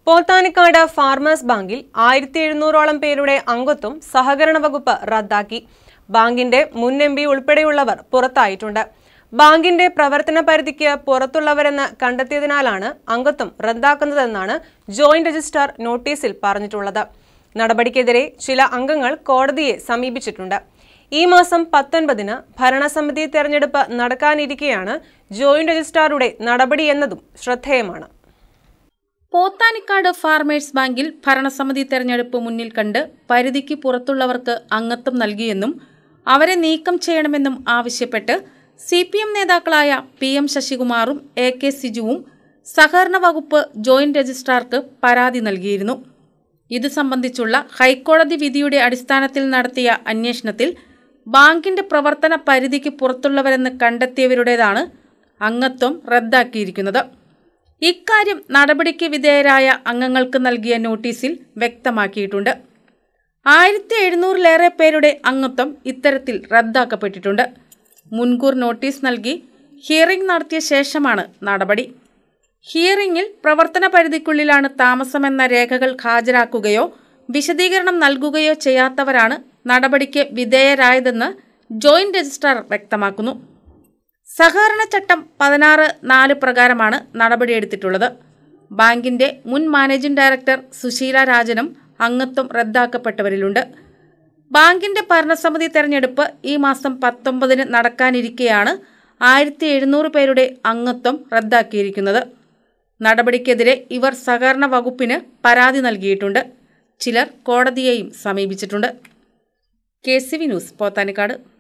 Pothanikkad farmers ബാങ്കിൽ ആയിരത്തി എഴുന്നൂറോളം പേരുടെ അംഗത്വം സഹകരണ വകുപ്പ് റദ്ദാക്കി ബാങ്കിന്റെ മുൻ എം പി ഉൾപ്പെടെയുള്ളവർ പുറത്തായിട്ടുണ്ട് ബാങ്കിന്റെ പ്രവർത്തന പരിധിക്ക് പുറത്തുള്ളവരെന്ന് കണ്ടെത്തിയതിനാലാണ് അംഗത്വം റദ്ദാക്കുന്നതെന്നാണ് ജോയിന്റ് രജിസ്ട്രാർ നോട്ടീസിൽ പറഞ്ഞിട്ടുള്ളത് നടപടിക്കെതിരെ ചില അംഗങ്ങൾ കോടതിയെ സമീപിച്ചിട്ടുണ്ട് ഈ മാസം പത്തൊൻപതിന് ഭരണസമിതി തെരഞ്ഞെടുപ്പ് നടക്കാനിരിക്കെയാണ് ജോയിന്റ് രജിസ്ട്രാറുടെ നടപടിയെന്നതും ശ്രദ്ധേയമാണ് പോത്താനിക്കാട് ഫാർമേഴ്സ് ബാങ്കിൽ ഭരണസമിതി തെരഞ്ഞെടുപ്പ് മുന്നിൽ കണ്ട് പരിധിക്ക് പുറത്തുള്ളവർക്ക് അംഗത്വം നൽകിയെന്നും അവരെ നീക്കം ചെയ്യണമെന്നും ആവശ്യപ്പെട്ട് സി പി എം നേതാക്കളായ പി എം ശശികുമാറും എ കെ സിജുവും സഹകരണ വകുപ്പ് ജോയിന്റ് രജിസ്ട്രാർക്ക് പരാതി നൽകിയിരുന്നു ഇത് സംബന്ധിച്ചുള്ള ഹൈക്കോടതി വിധിയുടെ അടിസ്ഥാനത്തിൽ നടത്തിയ അന്വേഷണത്തിൽ ബാങ്കിന്റെ പ്രവർത്തന പരിധിക്ക് പുറത്തുള്ളവരെന്ന് കണ്ടെത്തിയവരുടേതാണ് അംഗത്വം റദ്ദാക്കിയിരിക്കുന്നത് ഇക്കാര്യം നടപടിക്ക് വിധേയരായ അംഗങ്ങൾക്ക് നൽകിയ നോട്ടീസിൽ വ്യക്തമാക്കിയിട്ടുണ്ട് ആയിരത്തി എഴുന്നൂറിലേറെ പേരുടെ അംഗത്വം ഇത്തരത്തിൽ റദ്ദാക്കപ്പെട്ടിട്ടുണ്ട് മുൻകൂർ നോട്ടീസ് നൽകി ഹിയറിംഗ് നടത്തിയ ശേഷമാണ് നടപടി ഹിയറിംഗിൽ പ്രവർത്തന പരിധിക്കുള്ളിലാണ് താമസമെന്ന രേഖകൾ ഹാജരാക്കുകയോ വിശദീകരണം നൽകുകയോ ചെയ്യാത്തവരാണ് നടപടിക്ക് വിധേയരായതെന്ന് ജോയിന്റ് രജിസ്ട്രാർ വ്യക്തമാക്കുന്നു സഹകരണ ചട്ടം പതിനാറ് നാല് പ്രകാരമാണ് നടപടിയെടുത്തിട്ടുള്ളത് ബാങ്കിന്റെ മുൻ മാനേജിംഗ് ഡയറക്ടർ സുശീല രാജനും അംഗത്വം റദ്ദാക്കപ്പെട്ടവരിലുണ്ട് ബാങ്കിന്റെ ഭരണസമിതി തെരഞ്ഞെടുപ്പ് ഈ മാസം പത്തൊമ്പതിന് നടക്കാനിരിക്കെയാണ് ആയിരത്തി എഴുന്നൂറ് പേരുടെ അംഗത്വം റദ്ദാക്കിയിരിക്കുന്നത് നടപടിക്കെതിരെ ഇവർ സഹകരണ വകുപ്പിന് പരാതി നൽകിയിട്ടുണ്ട് ചിലർ കോടതിയെയും സമീപിച്ചിട്ടുണ്ട് K C V news Pothanikkad